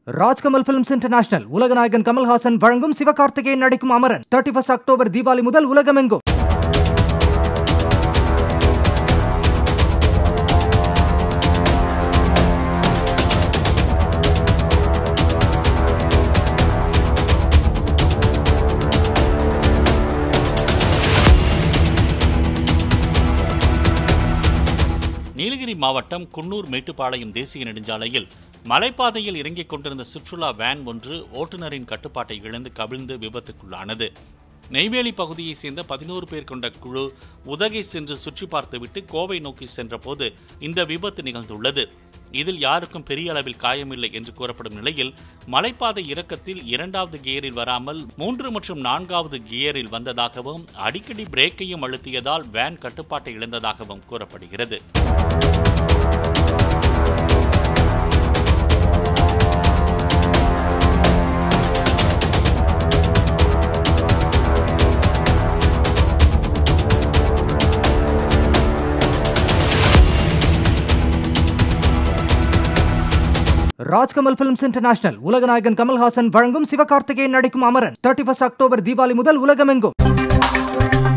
Rajkamal films international உலகநாயகன் கமல்ஹாசன் வழங்கும் சிவகார்த்திகேயன் நடிக்கும் Amaran thirty first October Deepavali முதல் உலகமெங்கும் நீலகிரி மாவட்டம் குன்னூர் மேட்டுப்பாளையம் தேசிய நெடுஞ்சாலையில் மலைப்பாதையில் இறங்கிக் கொண்டிருந்த சுற்றுலா வேன் ஒன்று ஓட்டுநரின் கட்டுப்பாட்டை இழந்து கவிழ்ந்து விபத்துக்குள்ளானது நெய்வேலி பகுதியைச் சேர்ந்த பதினோரு பேர் கொண்ட குழு உதகை சென்று சுற்றி பார்த்துவிட்டு கோவை நோக்கி சென்றபோது இந்த விபத்து நிகழ்ந்துள்ளது இதில் யாருக்கும் பெரிய அளவில் காயமில்லை என்று கூறப்படும் நிலையில் மலைப்பாதை இறக்கத்தில் இரண்டாவது கியரில் வராமல் மூன்று மற்றும் நான்காவது கியரில் வந்ததாகவும் அடிக்கடி பிரேக்கையும் அழுத்தியதால் வேன் கட்டுப்பாட்டை இழந்ததாகவும் கூறப்படுகிறது ராஜ்கமல் பிலிம்ஸ் இன்டர்நேஷனல் உலகநாயகன் கமல்ஹாசன் வழங்கும் சிவகார்த்திகேயன் நடிக்கும் Amaran thirty first October Deepavali முதல் உலகமெங்கும்